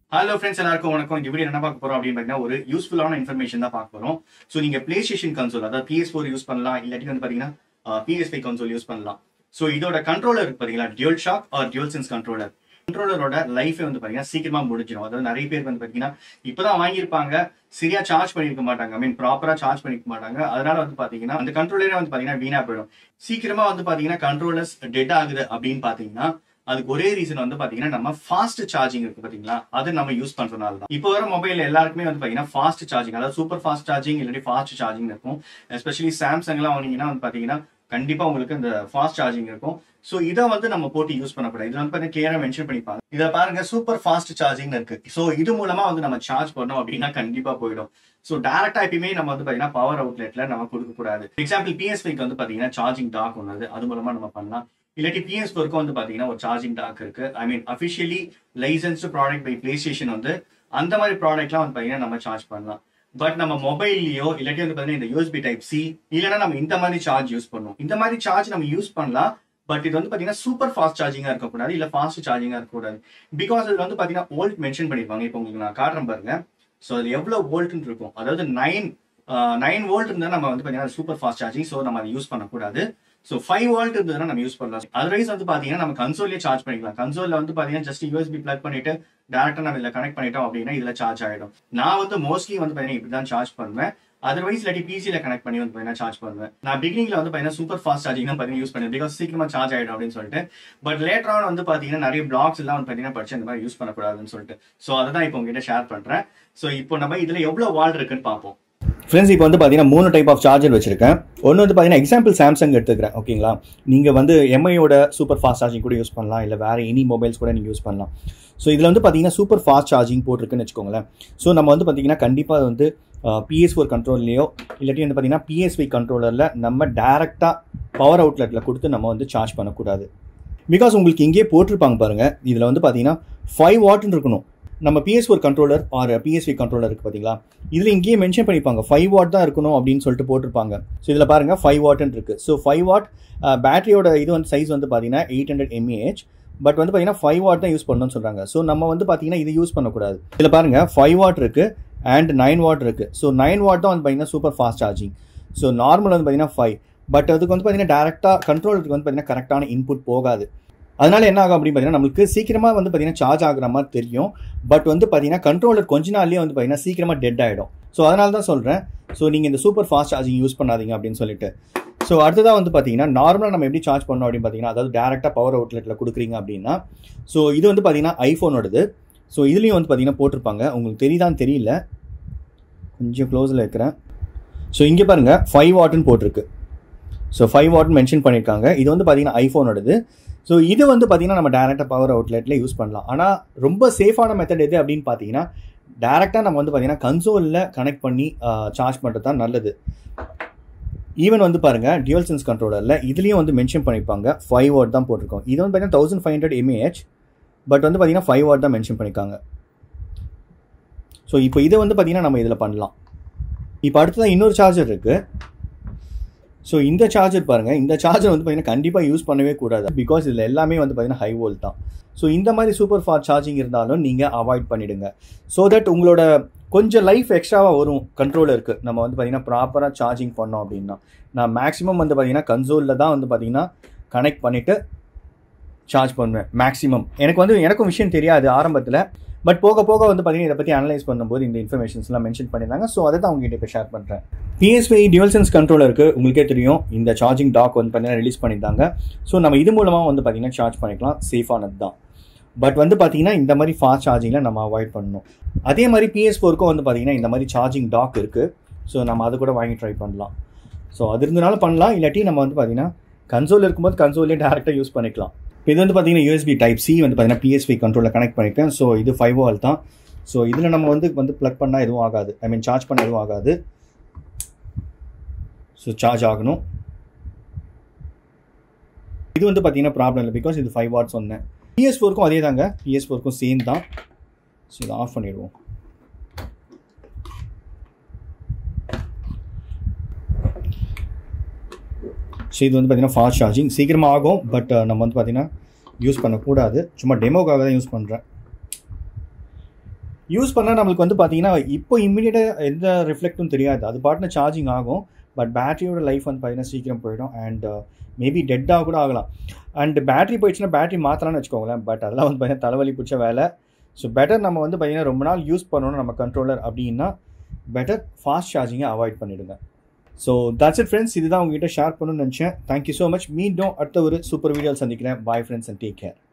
hello friends எல்லாருக்கும் வணக்கம் இந்த வீடியோ என்ன பார்க்க போறோம் அப்படின்னு பார்த்தீங்கன்னா ஒரு யூஸ்ஃபுல்லான இன்ஃபர்மேஷன் தான் பார்க்க போறோம் ஸோ நீங்க பிளே ஸ்டேஷன் கன்சோல் அதாவது பிஎஸ் ஃபோர் யூஸ் பண்ணலாம் இல்லாட்டி வந்து பார்த்தீங்கன்னா பிஎஸ் ஃபைவ் கன்சோல் யூஸ் பண்ணலாம் ஸோ இதோட கண்ட்ரோலர் இருக்கு பார்த்தீங்களா dual shock or dual sense controller கண்ட்ரோலரோட லைஃபே வந்து பார்த்தீங்கன்னா சீக்கிரமா முடிஞ்சிடும் அதாவது நிறைய பேர் வந்து பார்த்தீங்கன்னா இப்போதான் வாங்கியிருப்பாங்க சரியா சார்ஜ் பண்ணிருக்க மாட்டாங்க ஐ மீன் ப்ராப்பரா சார்ஜ் பண்ணிருக்க மாட்டாங்க அதனால வந்து பாத்தீங்கன்னா அந்த கண்ட்ரோலரே வந்து பாத்தீங்கன்னா வீணா போயிடும் சீக்கிரமா வந்து பாத்தீங்கன்னா கண்ட்ரோலர்ஸ் டெட் ஆகுது அப்படின்னு பாத்தீங்கன்னா அதுக்கு ஒரே ரீசன் வந்து பாத்தீங்கன்னா நம்ம ஃபாஸ்ட் சார்ஜிங் இருக்கு பாத்தீங்களா அது நம்ம யூஸ் பண்றதுனால தான் இப்போ வர மொபைல் எல்லாருக்குமே வந்து பாத்தீங்கன்னா ஃபாஸ்ட் சார்ஜிங் அதாவது சூப்பர் ஃபாஸ்ட் சார்ஜிங் இல்லாட்டி ஃபாஸ்ட் சார்ஜிங் இருக்கும் எஸ்பெஷலி சாம்சங் எல்லாம் வாங்கினீங்கன்னா வந்து பாத்தீங்கன்னா கண்டிப்பா உங்களுக்கு இந்த ஃபாஸ்ட் சார்ஜிங் இருக்கும் ஸோ இதை வந்து நம்ம போட்டு யூஸ் பண்ணக்கூடாது இது வந்து பார்த்தீங்கன்னா கிளியரா மென்ஷன் பண்ணிப்பாங்க இதை பாருங்க சூப்பர் ஃபாஸ்ட் சார்ஜிங் இருக்கு ஸோ இது மூலமா வந்து நம்ம சார்ஜ் பண்ணோம் அப்படின்னா கண்டிப்பா போயிடும் ஸோ டேரக்டா எப்பயுமே நம்ம வந்து பாத்தீங்கன்னா பவர் அவுட்லெட்ல நம்ம கொடுக்க கூடாது எக்ஸாம்பிள் பிஎஸ் ஃபைக்கு வந்து பாத்தீங்கன்னா சார்ஜிங் டாக் ஒன்று அது மூலமா நம்ம பண்ணலாம் இல்லாட்டி பிஎஸ் ஃபோருக்கு வந்து பாத்தீங்கன்னா ஒரு சார்ஜிங் டாக் இருக்கு I mean officially licensed product by PlayStation வந்து அந்த மாதிரி ப்ராடக்ட்லாம் வந்து பாத்தீங்கன்னா நம்ம சார்ஜ் பண்ணலாம் பட் நம்ம மொபைல்லையோ இல்லாட்டி வந்து பாத்தீங்கன்னா இந்த யூஎஸ்பி டைப் சி இல்லைன்னா நம்ம இந்த மாதிரி சார்ஜ் யூஸ் பண்ணுவோம் இந்த மாதிரி சார்ஜ் நம்ம யூஸ் பண்ணலாம் பட் இது வந்து பாத்தீங்கன்னா சூப்பர் ஃபாஸ்ட் சார்ஜிங்கா இருக்கக்கூடாது இல்ல ஃபாஸ்ட் சார்ஜிங்கா இருக்கக்கூடாது பிகாஸ் இது வந்து பாத்தீங்கன்னா வோல்ட் மென்ஷன் பண்ணிருப்பாங்க இப்போ உங்களுக்கு நான் காட்டுறேன் பாருங்க ஸோ அது எவ்வளவு வோல்ட்னு இருக்கும் அதாவது நைன் நைன் வோல்ட் இருந்தால் நம்ம வந்து பாத்தீங்கன்னா சூப்பர் ஃபாஸ்ட் சார்ஜிங் ஸோ நம்ம அதை யூஸ் பண்ணக்கூடாது ஸோ ஃபைவ் வோல்ட் இருந்ததுன்னா நம்ம யூஸ் பண்ணலாம் அதர்வைஸ் வந்து பாத்தீங்கன்னா நம்ம கன்சோல்லே சார்ஜ் பண்ணிக்கலாம் கன்சோல்ல வந்து பாத்தீங்கன்னா ஜஸ்ட் யூஎஸ்பி பிளக் பண்ணிட்டு டேரக்டா நம்ம இதில் கனெக்ட் பண்ணிட்டோம் அப்படின்னா இதுல சார்ஜ் ஆயிடும் நான் வந்து மோஸ்ட்லி வந்து பாத்தீங்கன்னா இப்படி தான் சார்ஜ் பண்ணுவேன் அதர்வைஸ் இல்லாட்டி பிசியில் கனெக்ட் பண்ணி வந்து பார்த்தீங்கன்னா சார்ஜ் பண்ணுவேன் நான் பிகினிங்ல வந்து பார்த்தீங்கன்னா சூப்பர் ஃபாஸ்ட் சார்ஜிங் தான் பார்த்தீங்கன்னா யூஸ் பண்ணேன் பிகாஸ் சீக்கிரமா சார்ஜ் ஆயிடும் அப்படின்னு சொல்லிட்டு பட் லேட்டர் ஆன் வந்து பார்த்தீங்கன்னா நிறைய பிளாக்ஸ் எல்லாம் வந்து பார்த்தீங்கன்னா படிச்சு இந்த மாதிரி யூஸ் பண்ணக்கூடாதுன்னு சொல்லிட்டு ஸோ அதை தான் இப்போ உங்ககிட்ட ஷேர் பண்றேன் ஸோ இப்போ நம்ம இதுல எவ்வளவு வால் இருக்குன்னு பார்ப்போம் ஃப்ரெண்ட்ஸ் இப்போ வந்து பார்த்தீங்கன்னா மூணு டைப் ஆஃப் சார்ஜர் வச்சிருக்கேன் ஒன்று வந்து பார்த்தீங்கன்னா எக்ஸாம்பிள் சாம்சங் எடுத்துக்கிறேன் ஓகேங்களா நீங்கள் வந்து எம்ஐயோட சூப்பர் ஃபாஸ்ட் சார்ஜிங் கூட யூஸ் பண்ணலாம் இல்லை வேறு எனி மொபைல்ஸ் கூட நீங்கள் யூஸ் பண்ணலாம் ஸோ இதில் வந்து பார்த்தீங்கன்னா சூப்பர் ஃபாஸ்ட் சார்ஜிங் போட்டிருக்குன்னு வச்சுக்கோங்களேன் ஸோ நம்ம வந்து பார்த்தீங்கன்னா கண்டிப்பாக வந்து பிஎஸ் ஃபோர் கண்ட்ரோல்லையோ இல்லாட்டி வந்து பார்த்தீங்கன்னா பிஎஸ்வி கண்ட்ரோலரில் நம்ம டேரெக்டாக பவர் அவுட்லெட்டில் கொடுத்து நம்ம வந்து சார்ஜ் பண்ணக்கூடாது பிகாஸ் உங்களுக்கு இங்கேயே போட்டிருப்பாங்க பாருங்கள் இதில் வந்து பார்த்தீங்கன்னா ஃபைவ் வாட்னு இருக்கணும் நம்ம PS four controller or PSV controller இருக்குது பார்த்தீங்களா இதில் இங்கேயே மென்ஷன் பண்ணிப்பாங்க ஃபைவ் வாட் தான் இருக்கணும் அப்படின்னு சொல்லிட்டு போட்டிருப்பாங்க ஸோ இதில் பாருங்கள் ஃபைவ் வாட்னு இருக்குது ஸோ ஃபைவ் வாட் பேட்டரியோட இது வந்து சைஸ் வந்து பார்த்தீங்கன்னா எயிட் ஹண்ட்ரட் எம்ஏஹெச் பட் வந்து பார்த்தீங்கன்னா ஃபைவ் வாட் தான் யூஸ் பண்ணணும்னு சொல்கிறாங்க ஸோ நம்ம வந்து பார்த்தீங்கன்னா இது யூஸ் பண்ணக்கூடாது இதில் பாருங்கள் ஃபைவ் வாட் இருக்குது அண்ட் நைன் வாட் இருக்குது ஸோ நைன் வாட் தான் வந்து பார்த்தீங்கன்னா super fast charging so normal வந்து பார்த்தீங்கன்னா ஃபைவ் பட் அதுக்கு வந்து பார்த்தீங்கன்னா டேரெக்டாக கண்ட்ரோலுக்கு வந்து பார்த்தீங்கன்னா கரெக்டான இன்புட் போகாது அதனால என்ன ஆகும் அப்படின்னு பார்த்தீங்கன்னா நம்மளுக்கு சீக்கிரமாக வந்து பார்த்தீங்கன்னா சார்ஜ் ஆகுற மாதிரி தெரியும் பட் வந்து பார்த்தீங்கன்னா கண்ட்ரோலர் கொஞ்ச நாள்லேயே வந்து பார்த்தீங்கன்னா சீக்கிரமாக டெட் ஆகிடும் ஸோ அதனால தான் சொல்கிறேன் ஸோ நீங்கள் இந்த சூப்பர் ஃபாஸ்ட் சார்ஜிங் யூஸ் பண்ணாதீங்க அப்படின்னு சொல்லிட்டு ஸோ அடுத்ததாக வந்து பார்த்தீங்கன்னா நார்மலாக நம்ம எப்படி சார்ஜ் பண்ணோம் அப்படின்னு பார்த்தீங்கன்னா அதாவது டேரெக்டாக பவர் அவுட்லெட்டில் கொடுக்குறீங்க அப்படின்னா ஸோ இது வந்து பார்த்தீங்கன்னா ஐஃபோனோடது ஸோ இதுலேயும் வந்து பார்த்தீங்கன்னா போட்டிருப்பாங்க உங்களுக்கு தெரியுதான்னு தெரியல கொஞ்சம் க்ளோஸில் இருக்கிறேன் ஸோ இங்கே பாருங்கள் ஃபைவ் வாட்னு போட்டிருக்கு ஸோ ஃபைவ் வாட்னு மென்ஷன் பண்ணியிருக்காங்க இது வந்து பார்த்தீங்கன்னா ஐஃபோனோடது ஸோ இது வந்து பார்த்தீங்கன்னா நம்ம டேரெக்டாக பவர் அவுட்லெட்டில் யூஸ் பண்ணலாம் ஆனால் ரொம்ப சேஃபான மெத்தட் எது அப்படின்னு பார்த்தீங்கன்னா டேரெக்டாக நம்ம வந்து பார்த்தீங்கன்னா கன்சோலில் கனெக்ட் பண்ணி சார்ஜ் பண்ணுறது தான் நல்லது ஈவன் வந்து பாருங்கள் டியூவல் சென்ஸ் கண்ட்ரோலரில் இதுலேயும் வந்து மென்ஷன் பண்ணியிருப்பாங்க ஃபைவ் வாட் தான் போட்டிருக்கோம் இது வந்து பார்த்தீங்கன்னா thousand five hundred mAh but வந்து பார்த்தீங்கன்னா ஃபைவ் வாட் தான் மென்ஷன் பண்ணியிருக்காங்க ஸோ இப்போ இதை வந்து பார்த்தீங்கன்னா நம்ம இதில் பண்ணலாம் இப்போ அடுத்ததான் இன்னொரு சார்ஜர் இருக்குது ஸோ இந்த சார்ஜர் பாருங்கள் இந்த சார்ஜர் வந்து பார்த்தீங்கன்னா கண்டிப்பாக யூஸ் பண்ணவே கூடாது பிகாஸ் இதில் எல்லாமே வந்து பார்த்தீங்கன்னா ஹை வோல்ட் தான் ஸோ இந்த மாதிரி சூப்பர் ஃபாஸ்ட் சார்ஜிங் இருந்தாலும் நீங்கள் அவாய்ட் பண்ணிடுங்க ஸோ தட் உங்களோட கொஞ்சம் லைஃப் எக்ஸ்ட்ராவாக வரும் கண்ட்ரோலருக்கு நம்ம வந்து பார்த்தீங்கன்னா ப்ராப்பராக சார்ஜிங் பண்ணோம் அப்படின்னா நான் மேக்ஸிமம் வந்து பார்த்தீங்கன்னா கன்சோலில் தான் வந்து பார்த்தீங்கன்னா கனெக்ட் பண்ணிவிட்டு சார்ஜ் பண்ணுவேன் மேக்ஸிமம் எனக்கு வந்து எனக்கும் விஷயம் தெரியாது ஆரம்பத்தில் பட் போக போக வந்து பார்த்தீங்கன்னா இதை பற்றி அனலைஸ் பண்ணும்போது இந்த இன்ஃபர்மேஷன்ஸ்லாம் மென்ஷன் பண்ணியிருந்தாங்க ஸோ அதை தான் உங்ககிட்ட இப்போ ஷேர் பண்ணுறேன் பிஎஸ்பி டியூவல் சென்ஸ் கண்ட்ரோலருக்கு உங்களுக்கே தெரியும் இந்த சார்ஜிங் டாக் வந்து பார்த்தீங்கன்னா ரிலீஸ் பண்ணியிருந்தாங்க ஸோ நம்ம இது மூலமாக வந்து பார்த்தீங்கன்னா சார்ஜ் பண்ணிக்கலாம் சேஃபானது தான் பட் வந்து பார்த்தீங்கன்னா இந்த மாதிரி ஃபாஸ்ட் சார்ஜிங்கில் நம்ம அவாய்ட் பண்ணணும் அதே மாதிரி பிஎஸ் ஃபோருக்கும் வந்து பார்த்தீங்கன்னா இந்த மாதிரி சார்ஜிங் டாக் இருக்குது ஸோ நம்ம அதை கூட வாங்கி ட்ரை பண்ணலாம் ஸோ அது இருந்தனால பண்ணலாம் இல்லாட்டி நம்ம வந்து பார்த்தீங்கன்னா கன்சோல் இருக்கும்போது கன்சோல்லே டேரெக்டாக யூஸ் பண்ணிக்கலாம் இப்போ இது வந்து பார்த்தீங்கன்னா யூஎஸ்பி டைப் சி வந்து பார்த்தீங்கன்னா பிஎஸ்பி கண்ட்ரோலில் கனெக்ட் பண்ணியிருக்கேன் ஸோ இது ஃபைவ் வால் தான் ஸோ இதில் நம்ம வந்து வந்து ப்ளக் பண்ணால் எதுவும் ஆகாது ஐ மீன் சார்ஜ் பண்ண எதுவும் ஆகாது ஸோ சார்ஜ் ஆகணும் இது வந்து பார்த்தீங்கன்னா ப்ராப்ளம் இல்லை பிகாஸ் இது ஃபைவ் வாட் சொன்னேன் பிஎஸ் ஃபோருக்கும் அதே தாங்க பிஎஸ் ஃபோருக்கும் சேம் தான் ஸோ இதை ஆஃப் பண்ணிடுவோம் ஸோ இது வந்து பார்த்தீங்கன்னா ஃபாஸ்ட் சார்ஜிங் சீக்கிரமாக ஆகும் பட் நம்ம வந்து பார்த்தீங்கன்னா யூஸ் பண்ணக்கூடாது சும்மா டெமோக்காக தான் யூஸ் பண்ணுறேன் யூஸ் பண்ணால் நம்மளுக்கு வந்து பார்த்தீங்கன்னா இப்போ இம்மிடியேட்டாக எந்த ரிஃப்ளெக்ட்டும் தெரியாது அது பாட்டுன்னு சார்ஜிங் ஆகும் பட் பேட்டரியோட லைஃப் வந்து பார்த்தீங்கன்னா சீக்கிரம் போயிடும் அண்ட் மேபி டெட்டாக கூட ஆகலாம் அண்ட் பேட்டரி போயிடுச்சுன்னா பேட்டரி மாற்றலாம்னு வச்சுக்கோங்களேன் பட் அதெல்லாம் வந்து பார்த்தீங்கன்னா தலைவலி பிடிச்ச வேலை ஸோ பெட்டர் நம்ம வந்து பார்த்தீங்கன்னா ரொம்ப நாள் யூஸ் பண்ணணும் நம்ம கண்ட்ரோலர் அப்படின்னா பெட்டர் ஃபாஸ்ட் சார்ஜிங்கை அவாய்ட் பண்ணிவிடுங்க ஸோ தட்ஸ் இட் ஃப்ரெண்ட்ஸ் இதுதான் உங்ககிட்ட ஷேர் பண்ணணும்னு நினச்சேன் தேங்க்யூ ஸோ மச் மீண்டும் அடுத்த ஒரு சூப்பர் வீடியோ சந்திக்கிறேன் bye friends and take care